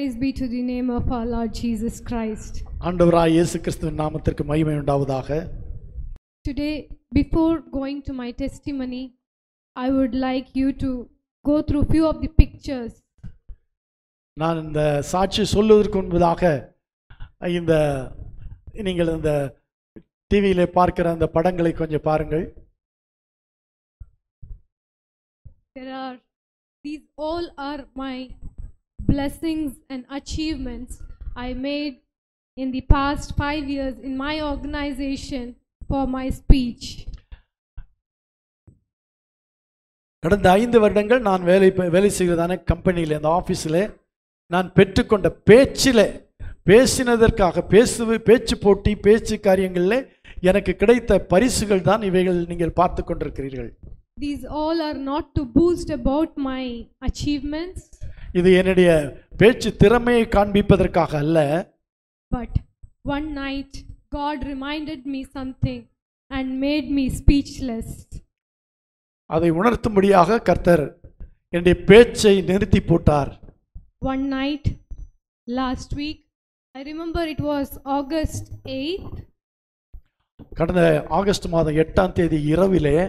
Praise be to the name of our Lord Jesus Christ. ஆண்டவராய் இயேசு கிறிஸ்துவின் நாமத்திற்கு மகிமை உண்டாவதாக Today, before going to my testimony, I would like you to go through few of the pictures. நான் இந்த சாட்சி சொல்லுவதற்கு முன்பதாக இந்த நீங்கள் இந்த டிவியிலே பார்க்கிற அந்த படங்களை கொஞ்சம் பாருங்கள் There are these all are my blessings and achievements I made in the past five years in my organization for my speech. கடந்த ஐந்து வருடங்கள் நான் வேலை ப- வேலை செய்கிறதான கம்பெனியில் அந்த ஆஃபீஸில் நான் பெற்றுக்கொண்ட பேச்சில் பேசினதற்காக பேசு பேச்சு போட்டி பேச்சு காரியங்களில் எனக்கு கிடைத்த பரிசுகள் தான் இவைகள் நீங்கள் பார்த்து கொண்டிருக்கிறீர்கள் These all are not to boost about my achievements, இது என்னுடைய பேச்சு திறமையை காண்பிப்பதற்காக அல்ல but one night God reminded me something and made me speechless. அதை உணர்த்தும்படியாக கர்த்தர் என்னுடைய பேச்சை நிறுத்தி போட்டார் One night last week, I remember it was August 8th. கடந்த ஆகஸ்ட் மாதம் எட்டாம் தேதி இரவிலே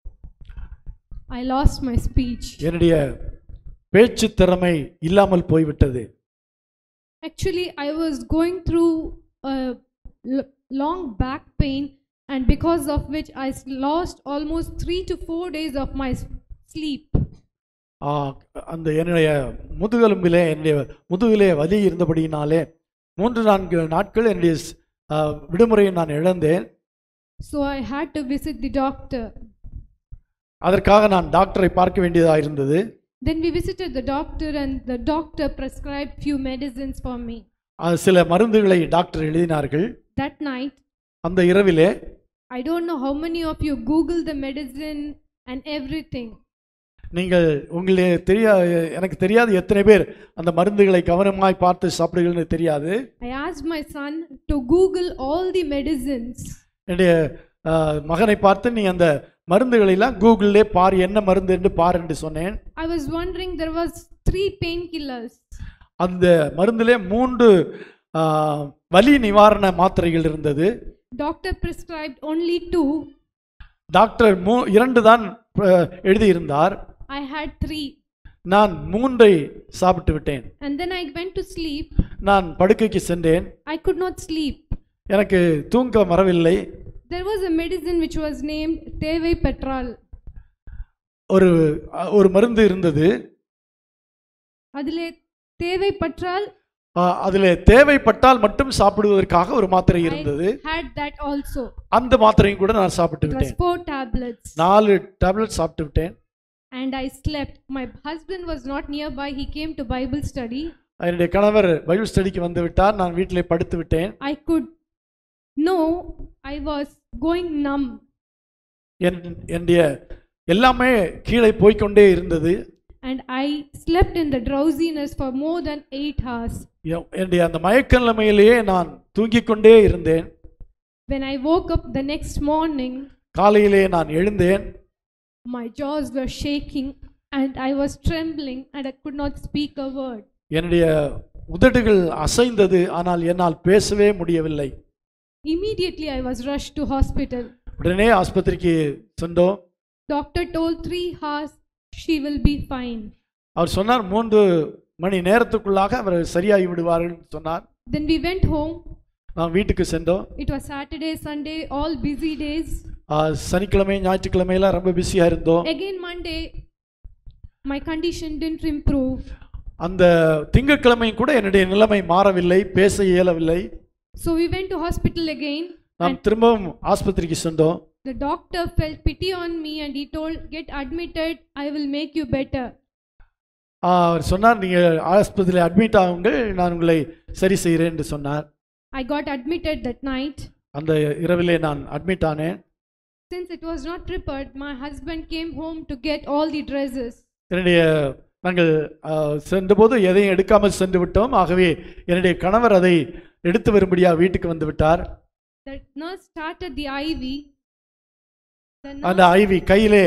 I lost my speech. என்னுடைய பேச்சு திறமை இல்லாமல் போய்விட்டது Actually, I was going through a l- long back pain, and because of which I s- lost almost three to four days of my s- sleep. ஆ, அந்த என்னுடைய முதுகெலும்பிலே என்னுடைய முதுகிலே வலி இருந்தபடியினாலே மூன்று நான்கு நாட்கள் என்னுடைய ஸ்- ஆ, விடுமுறையை நான் இழந்தேன் So I had to visit the doctor. அதற்காக நான் டாக்டரை பார்க்க வேண்டியதாக இருந்தது Then we visited the doctor, and the doctor prescribed few medicines for me. அது சில மருந்துகளை டாக்டர் எழுதினார்கள் That night, அந்த இரவிலே I don't know how many of you Google the medicine and everything. நீங்கள் உங்களே தெரியா எனக்கு தெரியாது எத்தனை பேர் அந்த மருந்துகளை கவனமாய் பார்த்து சாப்பிடுகிறீங்கன்னு தெரியாது I asked my son to Google all the medicines. என்னுடைய ஆ, மகனை பார்த்து நீ அந்த மருந்துகளெல்லாம் கூகுளிலே பார் என்ன மருந்து என்று பார் என்று சொன்னேன் I was wondering there was three painkillers. அந்த மருந்திலே மூன்று ஆ, வலி நிவாரண மாத்திரைகள் இருந்தது Doctor prescribed only two. Doctor மூ இரண்டு தான் ஆ, எழுதியிருந்தார் I had three. நான் மூன்றை சாப்பிட்டு விட்டேன் And then I went to sleep. நான் படுக்கைக்கு சென்றேன் I could not sleep. எனக்கு தூங்க வரவில்லை There was a medicine which was named Tevai Petral. ஒரு ஒரு மருந்து இருந்தது அதிலே தேவை பற்றால் ஆஹ் அதிலே தேவைப்பட்டால் மட்டும் சாப்பிடுவதற்காக ஒரு மாத்திரை I இருந்தது had that also. அந்த மாத்திரையும் கூட நான் சாப்பிட்டு It was விட்டேன் four tablets. நாலு டேப்லெட் சாப்பிட்டு விட்டேன் And I slept. My husband was not nearby. He came to Bible study. என்னுடைய கணவர் பைபிள் ஸ்டடிக்கு வந்து விட்டார் நான் வீட்டிலே படுத்து விட்டேன் I could know I was going numb. என் என்னுடைய எல்லாமே கீழே போய்க்கொண்டே இருந்தது And I slept in the drowsiness for more than eight hours. என்- என்னுடைய அந்த மயக்க நிலைமையிலேயே நான் தூங்கிக் கொண்டே இருந்தேன் When I woke up the next morning, காலையிலே நான் எழுந்தேன் my jaws were shaking and I was trembling and I could not speak a word. என்னுடைய உதடுகள் அசைந்தது ஆனால் என்னால் பேசவே முடியவில்லை Immediately I was rushed to hospital. உடனே ஆஸ்பத்திரிக்கு சென்றோம் Doctor told three hours she will be fine. அவர் சொன்னார் மூன்று மணி நேரத்துக்குள்ளாக அவர் சரியாகி விடுவார்கள் சொன்னார் Then we went home. நாம் வீட்டுக்கு சென்றோம் It was Saturday, Sunday, all busy days. ஆ, சனிக்கிழமை ஞாயிற்றுக்கிழமையெல்லாம் ரொம்ப பிஸியாக இருந்தோம் Again, Monday, my condition didn't improve. அந்த திங்கட்கிழமையும் கூட என்னுடைய நிலைமை மாறவில்லை பேச இயலவில்லை So we went to hospital again. நாம் திரும்பவும் ஆஸ்பத்திரிக்கு சென்றோம் The doctor felt pity on me and he told, Get admitted, I will make you better. ஆ, அவர் சொன்னார் நீங்கள் ஆஸ்பத்திரியில் அட்மிட் ஆகுங்கள் நான் உங்களை சரி செய்கிறேன் என்று சொன்னார் I got admitted that night. அந்த இரவிலே நான் அட்மிட் ஆனேன் Since it was not repaired, my husband came home to get all the dresses. என்னுடைய நாங்கள் ஆ, சென்றபோது எதையும் எடுக்காமல் சென்று விட்டோம் ஆகவே என்னுடைய கணவர் அதை எடுத்து வரும்படியாக வீட்டுக்கு வந்து விட்டார் The nurse started the IV. The அந்த nurse, ஐவி கையிலே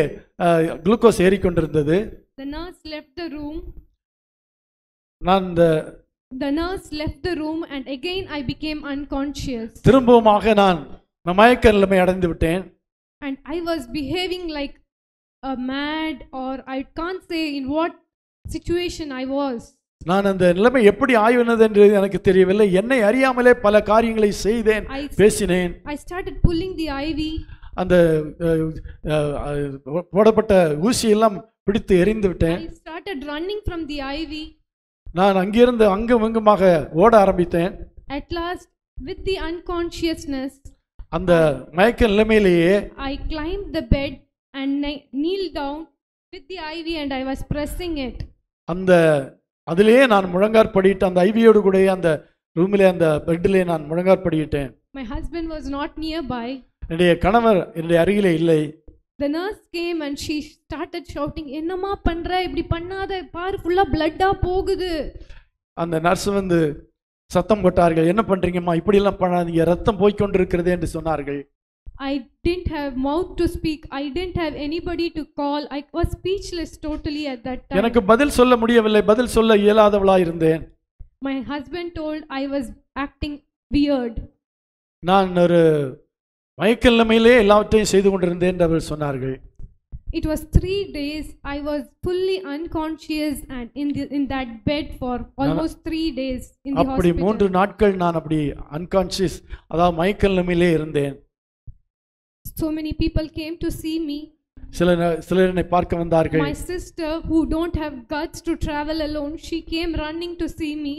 குளுக்கோஸ் ஏறிக்கொண்டிருந்தது the nurse left the room. நான் இந்த the nurse left the room and again I became unconscious. திரும்பவுமாக நான் மயக்க நிலைமை அடைந்து விட்டேன் And I was behaving like a mad, or I can't say in what situation I was. நான் அந்த நிலைமை எப்படி ஆய்வினது என்று எனக்கு தெரியவில்லை என்னை அறியாமலே பல காரியங்களை செய்தேன் I, பேசினேன் I started pulling the IV. அந்த அஹ், அஹ், அஹ், போடப்பட்ட ஊசியெல்லாம் பிடித்து எறிந்து விட்டேன் I started running from the IV. நான் அங்கிருந்து அங்கும் இங்குமாக ஓட ஆரம்பித்தேன் At last, with the unconsciousness, அந்த மயக்க நிலைமையிலேயே I climbed the bed and kne- kneeled down with the IV and I was pressing it. அந்த அதிலேயே நான் முழங்காற்படிட்டு அந்த ஐவியோடு கூட அந்த ரூமிலே அந்த பெட்டிலே நான் முழங்காற்படியிட்டேன் My husband was not nearby. என்னுடைய கணவர் என்னுடைய அருகிலே இல்லை The nurse came and she started shouting, என்னம்மா பண்ற இப்படி பண்ணாத பாரு ஃபுல்லா பிளட்டா போகுது அந்த நர்ஸ் வந்து சத்தம் போட்டார்கள் என்ன பண்றீங்கம்மா இப்படியெல்லாம் பண்ணாதீங்க ரத்தம் போய்க்கொண்டிருக்கிறது என்று சொன்னார்கள் I didn't have mouth to speak. I didn't have anybody to call. I was speechless totally at that time. எனக்கு பதில் சொல்ல முடியவில்லை பதில் சொல்ல இயலாதவளா இருந்தேன் My husband told I was acting weird. நான் ஒரு மயக்க நிலைமையிலே எல்லாவற்றையும் செய்து கொண்டிருந்தேன் என்று அவர்கள் சொன்னார்கள் It was three days. I was fully unconscious and in the in that bed for almost three days in the அப்படி மூன்று hospital. நாட்கள் நான் அப்படி அன்கான்சியஸ் அதாவது மயக்க நிலைமையிலே இருந்தேன் So many people came to see me. சில ந- சிலர் என்னை பார்க்க வந்தார்கள் My sister, who don't have guts to travel alone, she came running to see me.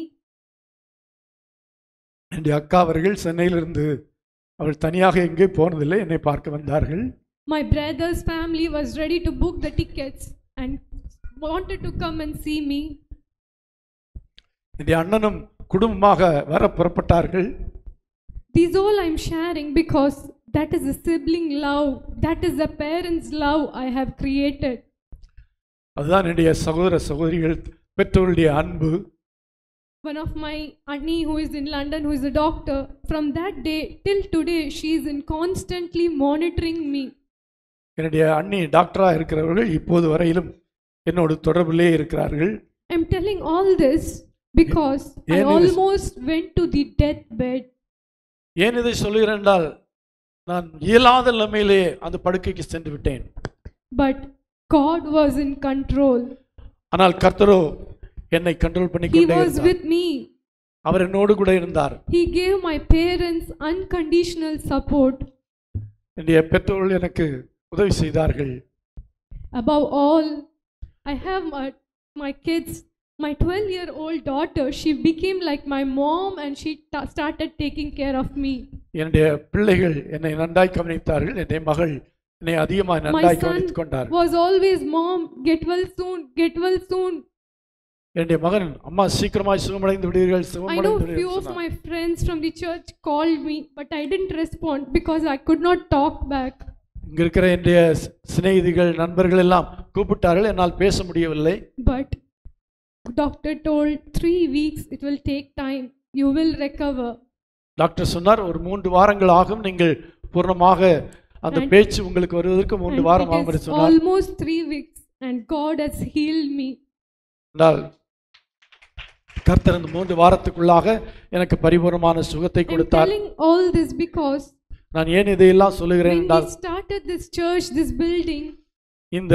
என்னுடைய அக்கா அவர்கள் சென்னையிலிருந்து அவள் தனியாக எங்கே போனதில்லை என்னை பார்க்க வந்தார்கள் My brother's family was ready to book the tickets and wanted to come and see me. என்னுடைய அண்ணனும் குடும்பமாக வர புறப்பட்டார்கள் These all I'm sharing because that is a sibling love, that is a parent's love I have created. அதுதான் என்னுடைய சகோதர சகோதரிகள் பெற்றோருடைய அன்பு One of my auntie who is in London, who is a doctor, from that day till today, she is in constantly monitoring me. என்னுடைய அண்ணி டாக்டராக இருக்கிறவர்கள் இப்போது வரையிலும் என்னோடு தொடர்பிலே இருக்கிறார்கள் I'm telling all this because I ஏன் இது- almost went to the deathbed. ஏன் இதை சொல்லுகிறேன் என்றால் நான் இயலாத நிலைமையிலே அந்த படுக்கைக்கு சென்று விட்டேன் But God was in control. ஆனால் கர்த்தரோ என்னை கண்ட்ரோல் பண்ணி He கொண்டே was இருந்தார் with me. அவர் என்னோடு கூட இருந்தார் He gave my parents unconditional support. என்னுடைய பெற்றோர்கள் எனக்கு உதவி செய்தார்கள் Above all, I have my, my kids. My 12 year old daughter, she became like my mom and she ta- started taking care of me. என்னுடைய பிள்ளைகள் என்னை நன்றாய் கவனித்தார்கள் என்னுடைய மகள் என்னை அதிகமாக My நன்றாய் son கவனித்துக் கொண்டார் was always, Mom, get well soon, get well soon. என்னுடைய மகன் அம்மா சீக்கிரமாய் சுகமடைந்து விடுவீர்கள் I know சுகமடைந்து few விடுவீர்கள் of சொன்னார். my friends from the church called me, but I didn't respond because I could not talk back. இங்க இருக்கிற என்னுடைய சி- சிநேகிதிகள் நண்பர்கள் எல்லாம் கூப்பிட்டார்கள் என்னால் பேச முடியவில்லை But doctor told three weeks it will take time. You will recover. Doctor சொன்னார் ஒரு மூன்று வாரங்கள் ஆகும் நீங்கள் பூர்ணமாக அந்த And- பேச்சு உங்களுக்கு வருவதற்கு மூன்று And வாரம் it ஆகும் என்று is சொன்னார் almost three weeks, and God has healed me. என்றால் கர்த்தர் இந்த மூன்று வாரத்துக்குள்ளாக எனக்கு பரிபூர்ணமான சுகத்தை I'm கொடுத்தார் telling all this because நான் ஏன் இதையெல்லாம் சொல்லுகிறேன் when என்றால் we started this church, this building, இந்த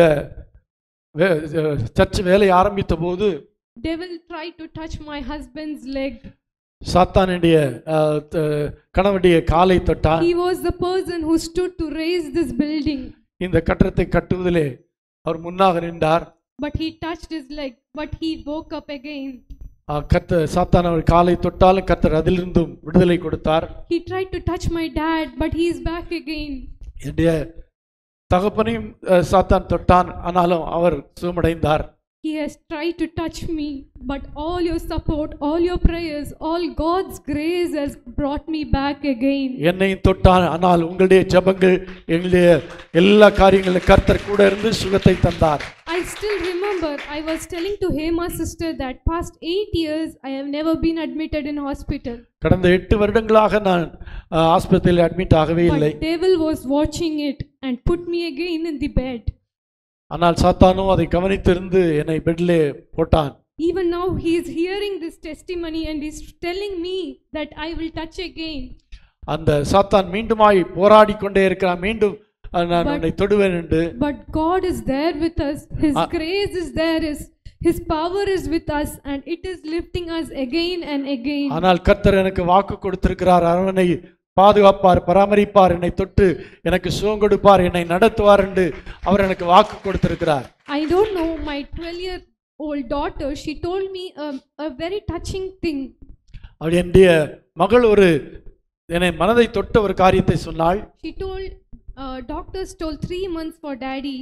வே- சர்ச் வேலை ஆரம்பித்த போது devil tried to touch my husband's leg. சாத்தானுடைய அஹ், த- கணவனுடைய காலை தொட்டான் He was the person who stood to raise this building, இந்த கட்டடத்தை கட்டுவதிலே அவர் முன்னாக நின்றார் but he touched his leg, but he woke up again. அஹ், கர்த்த சாத்தான் அவர் காலை தொட்டாலும் கர்த்தர் அதிலிருந்தும் விடுதலை கொடுத்தார் He tried to touch my dad, but he is back again. என்னுடைய தகப்பனையும் அஹ், சாத்தான் தொட்டான் ஆனாலும் அவர் சுகமடைந்தார் He has tried to touch me, but all your support, all your prayers, all God's grace has brought me back again. என்னையும் தொட்டான் ஆனால் உங்களுடைய ஜெபங்கள் எங்களுடைய எல்லா காரியங்களும் கர்த்தர் கூட இருந்து சுகத்தை தந்தார் I still remember I was telling to Hema sister that past eight years I have never been admitted in hospital. கடந்த எட்டு வருடங்களாக நான் அஹ், ஆஸ்பத்திரியில் அட்மிட் ஆகவே இல்லை But devil was watching it and put me again in the bed. ஆனால் சாத்தானும் அதை கவனித்திருந்து என்னை பெட்டிலே போட்டான் even now he is hearing this testimony and he's telling me that I will touch again. அந்த சாத்தான் மீண்டுமாய் போராடி கொண்டே இருக்கிறான் மீண்டும் அஹ், நான் But- உன்னை தொடுவேன் என்று But God is there with us. His Ah. grace is there. His, His power is with us and it is lifting us again and again. ஆனால் கர்த்தர் எனக்கு வாக்கு கொடுத்திருக்கிறார் அவனை பாதுகாப்பார் பராமரிப்பார் என்னை தொட்டு எனக்கு சுகம் கொடுப்பார் என்னை நடத்துவார் என்று அவர் எனக்கு வாக்கு கொடுத்திருக்கிறார் I don't know, my 12 year old daughter, she told me a, a very touching thing. அவள் என்னுடைய மகள் ஒரு என்னை மனதை தொட்ட ஒரு காரியத்தை சொன்னாள் She told, uh, doctors told three months for daddy,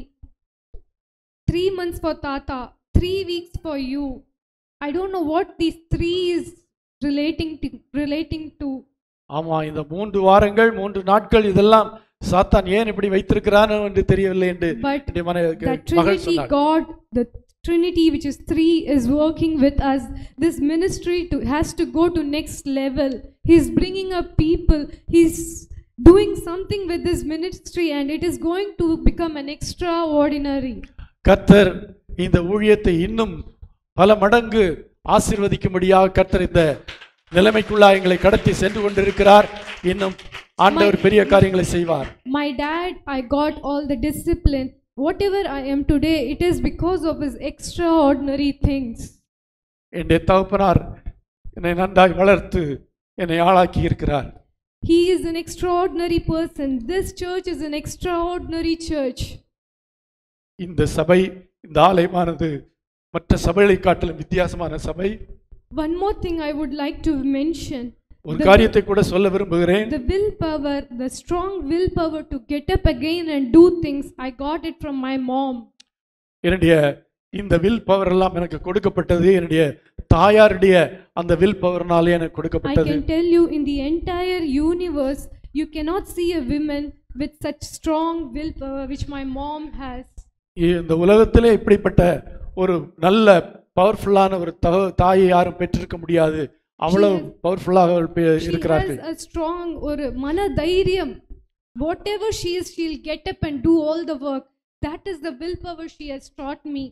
three months for tata, three weeks for you. I don't know what these three is relating to. Relating to. ஆமா இந்த மூன்று வாரங்கள் மூன்று நாட்கள் இதெல்லாம் சாத்தான் ஏன் இப்படி வைத்திருக்கிறான் என்று தெரியவில்லை என்று But என்னுடைய மன the மகள் Trinity சொன்னாள் God, the Trinity which is three, is working with us. This ministry to, has to go to next level. He's bringing up people. He's doing something with this ministry, and it is going to become an extraordinary. கர்த்தர் இந்த ஊழியத்தை இன்னும் பல மடங்கு ஆசீர்வதிக்கும்படியாக கர்த்தர் இந்த நிலைமைக்குள்ளா எங்களை கடத்தி சென்று கொண்டிருக்கிறார் இன்னும் ஆண்டவர் பெரிய காரியங்களை செய்வார் My dad, I got all the discipline. Whatever I am today, it is because of his extraordinary things. என்னுடைய தகப்பனார் என்னை நன்றாய் வளர்த்து என்னை ஆளாக்கி இருக்கிறார் He is an extraordinary person. This church is an extraordinary church. இந்த சபை இந்த ஆலயமானது மற்ற சபைகளை காட்டிலும் வித்தியாசமான சபை One more thing I would like to mention ஒரு The- காரியத்தை கூட சொல்ல விரும்புகிறேன் the willpower, the strong willpower to get up again and do things, I got it from my mom. என்னுடைய இந்த வில் பவர் எல்லாம் எனக்கு கொடுக்கப்பட்டது என்னுடைய தாயாருடைய அந்த வில் பவர்னாலே எனக்கு I கொடுக்கப்பட்டது can tell you, in the entire universe, you cannot see a woman with such strong willpower which my mom has. இந்த உலகத்திலே இப்படிப்பட்ட ஒரு நல்ல பவர்ஃபுல்லான ஒரு தக தாயை யாரும் பெற்றிருக்க முடியாது அவ்வளவு She பவர்ஃபுல்லாக அவர்கள் பெ- She இருக்கிறார்கள் has a strong or mana தைரியம். Whatever she is, she'll get up and do all the work. That is the willpower she has taught me.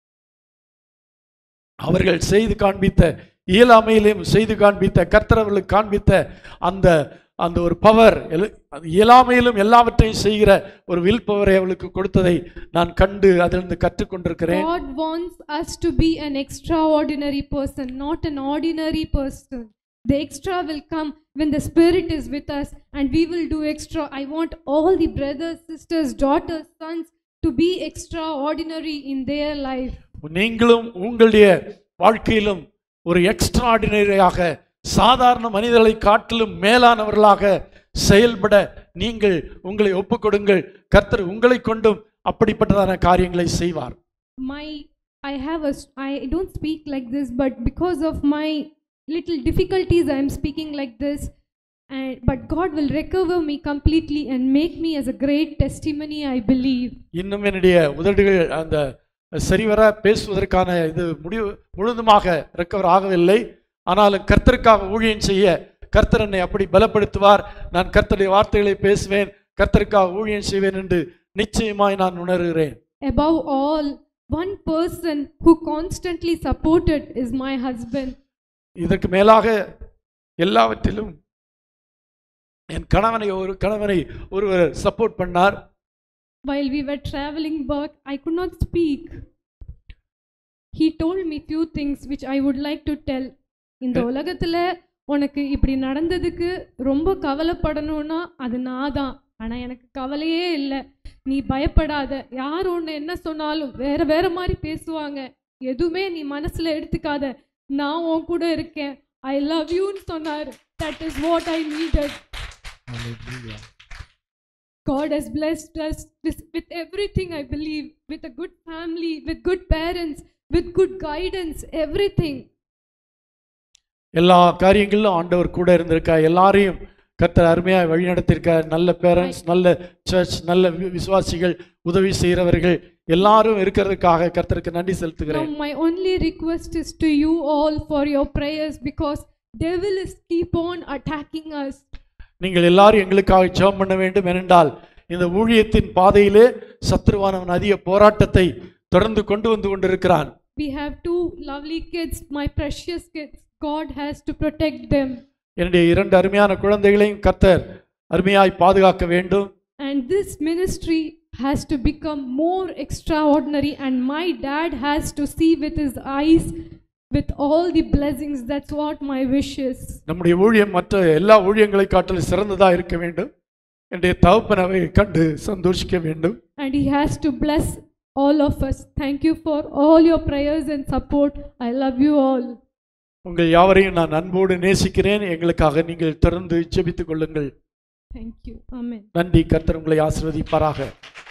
அவர்கள் செய்து காண்பித்த இயலாமையிலும் செய்து காண்பித்த கர்த்தர் அவர்களுக்கு காண்பித்த அந்த அந்த ஒரு பவர் இயலாமையிலும் எல்லாவற்றையும் செய்கிற ஒரு வில் பவரை அவளுக்கு கொடுத்ததை நான் கண்டு அதிலிருந்து கற்றுக்கொண்டிருக்கிறேன் God wants us to be an extraordinary person, not an ordinary person. The extra will come when the Spirit is with us and we will do extra. I want all the brothers, sisters, daughters, sons to be extraordinary in their life. நீங்களும் உங்களுடைய வாழ்க்கையிலும் ஒரு எக்ஸ்ட்ராடினரியாக சாதாரண மனிதர்களை காட்டிலும் மேலானவர்களாக செயல்பட நீங்கள் உங்களை ஒப்புக்கொடுங்கள் கர்த்தர் உங்களை கொண்டும் அப்படிப்பட்டதான காரியங்களை செய்வார் My, I have a, s- I don't speak like this, but because of my little difficulties, I am speaking like this. And, but God will recover me completely and make me as a great testimony, I believe. இன்னும் என்னுடைய உதடுகள் அந்த சரிவர பேசுவதற்கான இது முடிவு முழுதுமாக recover ஆகவில்லை ஆனாலும் கர்த்தருக்காக ஊழியம் செய்ய கர்த்தர் என்னை அப்படி பலப்படுத்துவார் நான் கர்த்தருடைய வார்த்தைகளை பேசுவேன் கர்த்தருக்காக ஊழியம் செய்வேன் என்று நிச்சயமாய் நான் உணர்கிறேன் Above all, one person who constantly supported is my husband. இதற்கு மேலாக எல்லாவற்றிலும் என் கணவனை ஒரு கணவனை ஒருவர் சப்போர்ட் பண்ணார் While we were traveling back, I could not speak. He told me few things which I would like to tell. இந்த உலகத்துல உனக்கு இப்படி நடந்ததுக்கு ரொம்ப கவலைப்படணும்னா அது நான் தான் ஆனா எனக்கு கவலையே இல்லை நீ பயப்படாத யார் ஒன்று என்ன சொன்னாலும் வேற வேற மாதிரி பேசுவாங்க எதுவுமே நீ மனசுல எடுத்துக்காத நான் உன் கூட இருக்கேன் ஐ லவ் யூன்னு சொன்னார் that is what I needed God has blessed us with, with everything, I believe, with a good family, with good parents, with good guidance, everything. எல்லா காரியங்களிலும் ஆண்டவர் கூட இருந்திருக்கா எல்லாரையும் கர்த்தர் அருமையாக வழிநடத்தியிருக்கார் நல்ல பேரண்ட்ஸ் நல்ல சர்ச் நல்ல வி- விசுவாசிகள் உதவி செய்கிறவர்கள் எல்லாரும் இருக்கிறதுக்காக கர்த்தருக்கு நன்றி Now, செலுத்துகிறேன் my only request is to you all for your prayers because devil is keep on attacking us. நீங்கள் எல்லாரும் எங்களுக்காக ஜெபம் பண்ண வேண்டும் ஏனென்றால் இந்த ஊழியத்தின் பாதையிலே சத்ருவானவன் அதிக போராட்டத்தை தொடர்ந்து கொண்டு வந்து கொண்டிருக்கிறான் We have two lovely kids, my precious kids. God has to protect them. என்னுடைய இரண்டு அருமையான குழந்தைகளையும் கர்த்தர் அருமையாய் பாதுகாக்க வேண்டும் And this ministry has to become more extraordinary, and my dad has to see with his eyes with all the blessings. That's what my wish is. நம்முடைய ஊழியம் மற்ற எல்லா ஊழியங்களை காட்டிலும் சிறந்ததா இருக்க வேண்டும் என்னுடைய தகப்பனவை கண்டு சந்தோஷிக்க வேண்டும் And he has to bless all of us. Thank you for all your prayers and support. I love you all. உங்கள் யாவரையும் நான் அன்போடு நேசிக்கிறேன் எங்களுக்காக நீங்கள் தொடர்ந்து ஜெபித்துக் கொள்ளுங்கள் Thank you. Amen. நன்றி கர்த்தர் உங்களை ஆசீர்வதிப்பாராக